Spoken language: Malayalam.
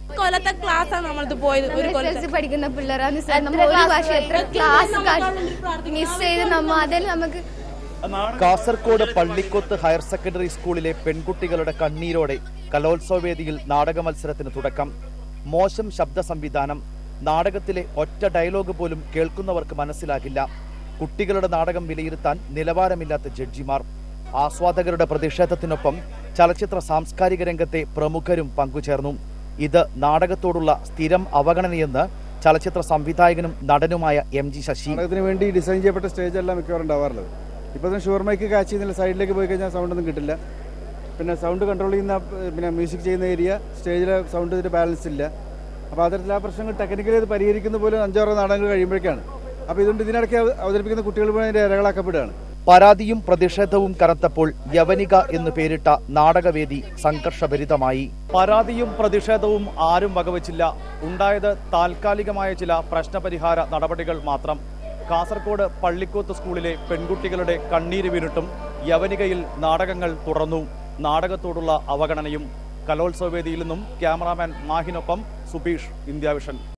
കൊല്ലത്തെ ക്ലാസ് ആണ് നമ്മളത് പോയത് ഒരു എസ് എൽ കൊല്ലത്തെ സി പഠിക്കുന്ന പിള്ളേരാന്ന് സാർ നമ്മൾ ഒരു ഭാഷ എത്ര ക്ലാസ് മിസ് ചെയ്ത് നമ്മ അതിൽ നമുക്ക് കാസർകോട് പള്ളിക്കൊത്ത് ഹയർ സെക്കൻഡറി സ്കൂളിലെ പെൺകുട്ടികളുടെ കണ്ണീരോടെ കലോത്സവ വേദിയിൽ നാടക മത്സരത്തിന് തുടക്കം മോശം ശബ്ദ സംവിധാനം നാടകത്തിലെ ഒറ്റ ഡയലോഗ് പോലും കേൾക്കുന്നവർക്ക് മനസ്സിലാകില്ല കുട്ടികളുടെ നാടകം വിലയിരുത്താൻ നിലവാരമില്ലാത്ത ജഡ്ജിമാർ ആസ്വാദകരുടെ പ്രതിഷേധത്തിനൊപ്പം ചലച്ചിത്ര സാംസ്കാരിക രംഗത്തെ പ്രമുഖരും പങ്കുചേർന്നു ഇത് നാടകത്തോടുള്ള സ്ഥിരം അവഗണനയെന്ന് ചലച്ചിത്ര സംവിധായകനും നടനുമായ എം ജി ശശി നാടകത്തിന് വേണ്ടി ഡിസൈൻ ചെയ്യപ്പെട്ട സ്റ്റേജ് എല്ലാം മിക്കവാറും ഉണ്ടാവാറുള്ളത് ഇപ്പോൾ തന്നെ ഷുവർ മൈക്ക് കാച്ച് ചെയ്യുന്നില്ല സൈഡിലേക്ക് പോയി കഴിഞ്ഞാൽ സൗണ്ട് ഒന്നും കിട്ടില്ല പിന്നെ സൗണ്ട് കൺട്രോൾ ചെയ്യുന്ന ഏഹ്, പിന്നെ മ്യൂസിക് ചെയ്യുന്ന ഏരിയ സ്റ്റേജിലെ സൗണ്ട് ഇതിൻ്റെ ബാലൻസ് ഇല്ല അപ്പോൾ അത്തരത്തിൽ ആ പ്രശ്നങ്ങൾ ടെക്നിക്കലി ഇത് പരിഹരിക്കുന്ന പോലും അഞ്ചാറോ നാടകങ്ങൾ കഴിയുമ്പോഴേക്കാണ് അപ്പോൾ ഇതുകൊണ്ട് ഇതിനിടയ്ക്ക് അവ- അവതരിപ്പിക്കുന്ന കുട്ടികൾ പോലും അതിൻ്റെ ഇരകളാക്കപ്പെടുകയാണ് പരാതിയും പ്രതിഷേധവും കനത്തപ്പോൾ യവനിക എന്ന് പേരിട്ട നാടകവേദി സംഘർഷഭരിതമായി പരാതിയും പ്രതിഷേധവും ആരും വകവച്ചില്ല ഉണ്ടായത് താൽക്കാലികമായ ചില പ്രശ്നപരിഹാര നടപടികൾ മാത്രം കാസർഗോഡ് പള്ളിക്കോത്ത് സ്കൂളിലെ പെൺകുട്ടികളുടെ കണ്ണീര് വീണിട്ടും യവനികയിൽ നാടകങ്ങൾ തുടർന്നു നാടകത്തോടുള്ള അവഗണനയും കലോത്സവ വേദിയിൽ നിന്നും ക്യാമറാമാൻ മാഹിനൊപ്പം സുബീഷ് ഇന്ത്യ വിഷൻ